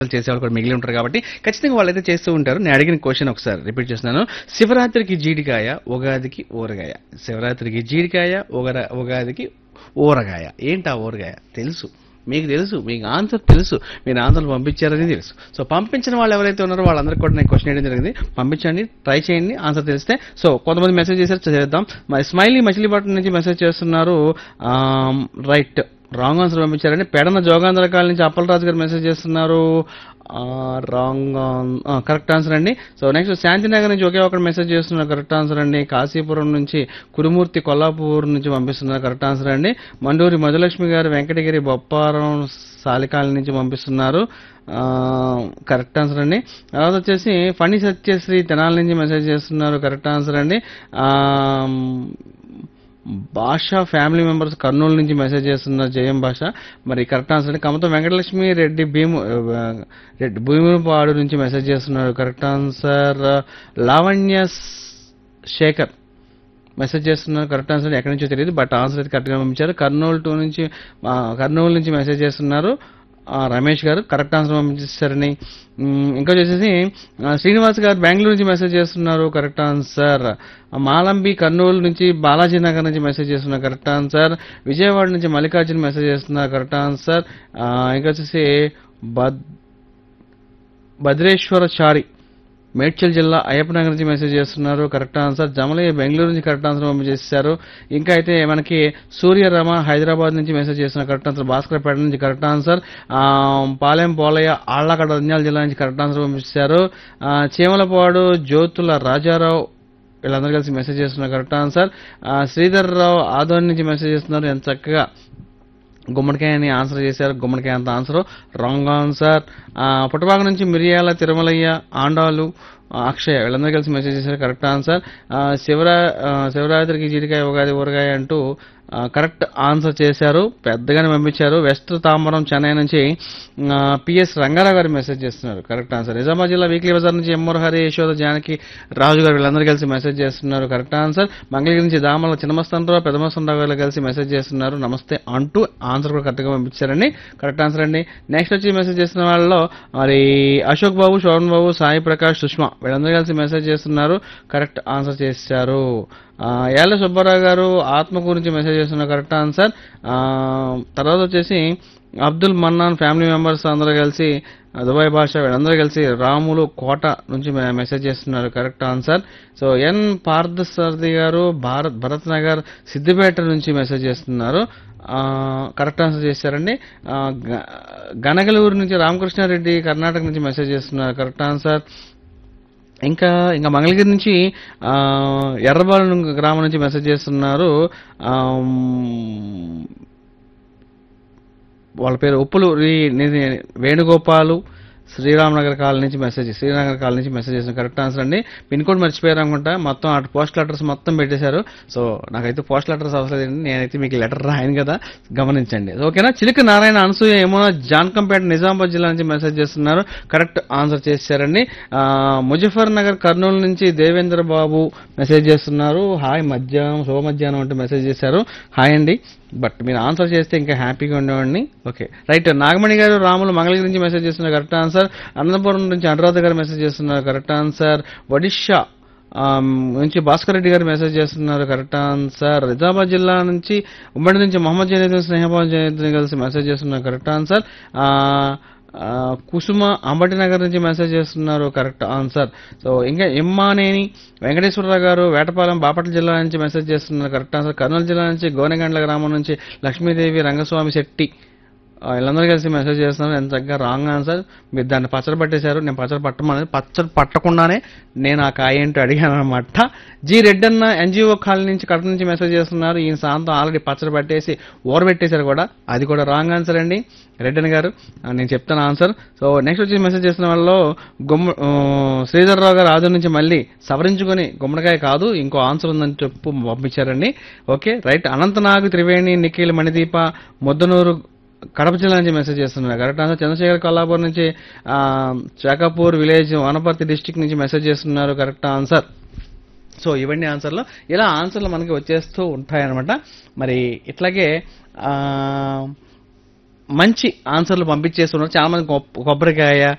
చేసేవాళ్ళు కూడా మిగిలి ఉంటారు కాబట్టి ఖచ్చితంగా వాళ్ళైతే చేస్తూ ఉంటారు నేను అడిగిన క్వశ్చన్ ఒకసారి రిపీట్ చేస్తున్నాను శివరాత్రికి జీడికాయ ఉగాదికి ఊరగాయ శివరాత్రికి జీడికాయ ఉగర ఉగాదికి ఊరగాయ ఏంటా ఊరగాయ తెలుసు మీకు తెలుసు మీకు ఆన్సర్ తెలుసు మీరు ఆన్సర్ పంపించారని తెలుసు సో పంపించిన వాళ్ళు ఎవరైతే ఉన్నారో వాళ్ళందరికీ కూడా నేను క్వశ్చన్ వేయడం జరిగింది పంపించండి ట్రై చేయండి ఆన్సర్ తెలిస్తే సో కొంతమంది మెసేజ్ చేశారు చేద్దాం మరి స్మైలీ మచిలీపట్నం నుంచి మెసేజ్ చేస్తున్నారు రైట్ రాంగ్ ఆన్సర్ పంపించారండి పెడన జోగాంధ్ర కాల నుంచి అప్పలరాజు గారు మెసేజ్ చేస్తున్నారు రాంగ్ కరెక్ట్ ఆన్సర్ అండి సో నెక్స్ట్ శాంతినగర్ నుంచి ఒకే ఒకటి మెసేజ్ చేస్తున్నారు కరెక్ట్ ఆన్సర్ అండి కాశీపురం నుంచి కురుమూర్తి కొల్లాపూర్ నుంచి పంపిస్తున్నారు కరెక్ట్ ఆన్సర్ అండి మండూరి మధులక్ష్మి గారు వెంకటగిరి బొప్పారం సాలికాల నుంచి పంపిస్తున్నారు కరెక్ట్ ఆన్సర్ అండి తర్వాత వచ్చేసి ఫణి సత్యశ్రీ తెనాల నుంచి మెసేజ్ చేస్తున్నారు కరెక్ట్ ఆన్సర్ అండి ఆ, భాష ఫ్యామిలీ మెంబర్స్ కర్నూలు నుంచి మెసేజ్ చేస్తున్నారు జయం భాష మరి కరెక్ట్ ఆన్సర్ అండి కమతం వెంకటలక్ష్మి రెడ్డి భీము ఆ, రెడ్డి భూమిపాడు నుంచి మెసేజ్ చేస్తున్నారు correct answer Lavanya Sekhar message చేస్తున్నారు కరెక్ట్ ఆన్సర్ ఎక్కడి నుంచో తెలియదు బట్ ఆన్సర్ అయితే కరెక్ట్గా పంపించారు కర్నూలు టూ నుంచి ఆ, కర్నూలు నుంచి మెసేజ్ చేస్తున్నారు ఆ, రమేష్ గారు కరెక్ట్ ఆన్సర్ పంపించారని మ్, ఇంకా వచ్చేసి ఆ, శ్రీనివాస్ గారు బెంగళూరు నుంచి మెసేజ్ చేస్తున్నారు కరెక్ట్ ఆన్సర్ ఆ, మాలంబి కర్నూలు నుంచి బాలాజీ నగర్ నుంచి మెసేజ్ చేస్తున్నారు కరెక్ట్ ఆన్సర్ విజయవాడ నుంచి మల్లికార్జున మెసేజ్ చేస్తున్నారు కరెక్ట్ ఆన్సర్ ఆ, ఇంకా వచ్చేసి బద్ భద్రేశ్వరచారి మేడ్చల్ జిల్లా అయ్యప్పనగర్ నుంచి మెసేజ్ చేస్తున్నారు కరెక్ట్ ఆన్సర్ జమలయ్య బెంగళూరు నుంచి కరెక్ట్ ఆన్సర్ పంపించేశారు ఇంకా అయితే మనకి సూర్యరమ హైదరాబాద్ నుంచి మెసేజ్ చేస్తున్నారు కరెక్ట్ ఆన్సర్ భాస్కర్పేట నుంచి కరెక్ట్ ఆన్సర్ ఆ, పాలెం పోలయ్య ఆళ్లగడ్డ నంద్యాల జిల్లా నుంచి కరెక్ట్ ఆన్సర్ పంపించారు ఆ, చీమలపాడు జ్యోతుల రాజారావు వీళ్ళందరూ కలిసి మెసేజ్ చేస్తున్నారు కరెక్ట్ ఆన్సర్ ఆ, శ్రీధర్ రావు ఆదోని నుంచి మెసేజ్ చేస్తున్నారు ఎంత చక్కగా గుమ్మడికాయ అని ఆన్సర్ చేశారు గుమ్మడికాయ అంత ఆన్సర్ రాంగ్ ఆన్సర్ పుట్టబాగ నుంచి మిరియాల తిరుమలయ్య ఆండాలు ఆ, అక్షయ్ వీళ్ళందరూ కలిసి మెసేజ్ చేశారు కరెక్ట్ ఆన్సర్ ఆ, శివరా ఆ, శివరాత్రికి జీడికాయ ఉగాది ఊరగాయ అంటూ ఆ, కరెక్ట్ ఆన్సర్ చేశారు పెద్దగానే పంపించారు వెస్ట్ తాంబరం చెన్నై నుంచి ఆ, పిఎస్ రంగారావు గారు మెసేజ్ చేస్తున్నారు కరెక్ట్ ఆన్సర్ నిజామాబాద్ జిల్లా వీక్లీ బజార్ నుంచి ఎమ్మూర్ హరి యశోద జానకి రాజు గారు వీళ్ళందరూ కలిసి మెసేజ్ చేస్తున్నారు కరెక్ట్ ఆన్సర్ మంగళగిరి నుంచి దామల చిన్నమస్తానరావు పెద్దమస్తానరావు గారు కలిసి మెసేజ్ చేస్తున్నారు నమస్తే అంటూ ఆన్సర్ కూడా కరెక్ట్గా పంపించారండి కరెక్ట్ ఆన్సర్ అండి నెక్స్ట్ వచ్చి మెసేజ్ చేస్తున్న వాళ్ళలో మరి అశోక్ బాబు శోభన్ బాబు సాయి ప్రకాష్ సుష్మా వీళ్ళందరూ కలిసి మెసేజ్ చేస్తున్నారు కరెక్ట్ ఆన్సర్ చేశారు ఆ, యాళ్ళ సుబ్బారావు గారు ఆత్మ గురించి మెసేజ్ చేస్తున్నారు కరెక్ట్ ఆన్సర్ ఆ, తర్వాత వచ్చేసి అబ్దుల్ మన్నాన్ ఫ్యామిలీ మెంబర్స్ అందరూ కలిసి ఆ, దుబాయ్ భాష వీళ్ళందరూ కలిసి రాములు కోట నుంచి మె- మెసేజ్ చేస్తున్నారు correct answer so N Parthasarathy గారు భారత్ భరత్ నగర్ సిద్దిపేట నుంచి మెసేజ్ చేస్తున్నారు ఆ, కరెక్ట్ ఆన్సర్ చేశారండి ఆ, గ- గనగలూరు నుంచి రామకృష్ణారెడ్డి కర్ణాటక నుంచి మెసేజ్ చేస్తున్నారు కరెక్ట్ ఆన్సర్ ఇంకా ఇంకా మంగళగిరి నుంచి ఆ, ఎర్రబాలెం గ్రామం నుంచి మెసేజ్ చేస్తున్నారు ఆమ్, వాళ్ళ పేరు ఉప్పులు వేణుగోపాలు శ్రీరామనగర్ కాలనీ నుంచి మెసేజ్ శ్రీనగర్ కాలనీ నుంచి మెసేజ్ చేసిన కరెక్ట్ ఆన్సర్ అండి పిన్ కోడ్ మర్చిపోయారు అనుకుంటా మొత్తం అటు పోస్ట్ లెటర్స్ మొత్తం పెట్టేశారు సో నాకైతే పోస్ట్ లెటర్స్ అవసరం లేదండి నేనైతే మీకు లెటర్ రాయను కదా గమనించండి ఓకేనా చిలుక నారాయణ అనసూయ ఏమో జాన్కంపేట నిజామాబాద్ జిల్లా నుంచి మెసేజ్ చేస్తున్నారు కరెక్ట్ ఆన్సర్ చేశారండి ఆ, ముజఫర్ నగర్ కర్నూలు నుంచి దేవేంద్ర బాబు మెసేజ్ చేస్తున్నారు హాయ్ మధ్యాహ్నం శుభ మధ్యాహ్నం అంటూ మెసేజ్ చేశారు హాయ్ అండి బట్ మీరు ఆన్సర్ చేస్తే ఇంకా హ్యాపీగా ఉండేవాడిని ఓకే రైట్ నాగమణి గారు రాములు మంగళగిరి నుంచి మెసేజ్ చేస్తున్నారు కరెక్ట్ ఆన్సర్ అనంతపురం నుంచి అనురాధ గారు మెసేజ్ చేస్తున్నారు కరెక్ట్ ఆన్సర్ ఒడిషా ఆమ్, నుంచి భాస్కర్ రెడ్డి గారు మెసేజ్ చేస్తున్నారు కరెక్ట్ ఆన్సర్ నిజామాబాద్ జిల్లా నుంచి ఉమ్మడి నుంచి మొహమ్మద్ జనీద్ స్నేహబాబు జనీద్ కలిసి మెసేజ్ చేస్తున్నారు కరెక్ట్ ఆన్సర్ ఆ, ఆ, కుసుమ అంబటి నగర్ నుంచి మెసేజ్ చేస్తున్నారు కరెక్ట్ ఆన్సర్ సో ఇంకా ఇమ్మానేని వెంకటేశ్వరరావు గారు వేటపాలెం బాపట్ల జిల్లా నుంచి మెసేజ్ చేస్తున్నారు కరెక్ట్ ఆన్సర్ కర్నూలు జిల్లా నుంచి గోనెగండ్ల గ్రామం నుంచి లక్ష్మీదేవి రంగస్వామి శెట్టి ఆ, వీళ్ళందరూ కలిసి మెసేజ్ చేస్తున్నారు ఎంత చక్కగా రాంగ్ ఆన్సర్ మీరు దాన్ని పచ్చడి పట్టేశారు నేను పచ్చడి పట్టమని పచ్చడి పట్టకుండానే నేను ఆ కాయ ఏంటో అడిగాను అనమాట జి రెడ్డి అన్న ఎన్జిఓ కాలనీ నుంచి కడప నుంచి మెసేజ్ చేస్తున్నారు ఈయన సాయంత్రం ఆల్రెడీ పచ్చడి పట్టేసి ఓరబెట్టేశారు కూడా అది కూడా రాంగ్ ఆన్సర్ అండి రెడ్డన్ గారు ఆ, నేను చెప్తాను ఆన్సర్ సో నెక్స్ట్ వచ్చి మెసేజ్ చేసిన వాళ్ళలో గుమ్మ ఆ, శ్రీధర్ రావు గారు ఆదు నుంచి మళ్ళీ సవరించుకొని గుమ్మడికాయ కాదు ఇంకో ఆన్సర్ ఉందని చెప్పు పంపించారండి ఓకే రైట్ అనంతనాగ్ త్రివేణి నిఖిల్ మణిదీప ముద్దనూరు కడప జిల్లా నుంచి మెసేజ్ చేస్తున్నారు కరెక్ట్ ఆన్సర్ చంద్రశేఖర్ కొల్లాపూర్ నుంచి ఆ, చాకాపూర్ విలేజ్ వనపర్తి డిస్టిక్ నుంచి మెసేజ్ చేస్తున్నారు కరెక్ట్ ఆన్సర్ సో ఇవన్నీ ఆన్సర్లు ఇలా ఆన్సర్లు మనకి వచ్చేస్తూ ఉంటాయన్నమాట మరి ఇట్లాగే ఆ, మంచి ఆన్సర్లు పంపించేస్తున్నారు చాలా మంది కొబ్- కొబ్బరికాయ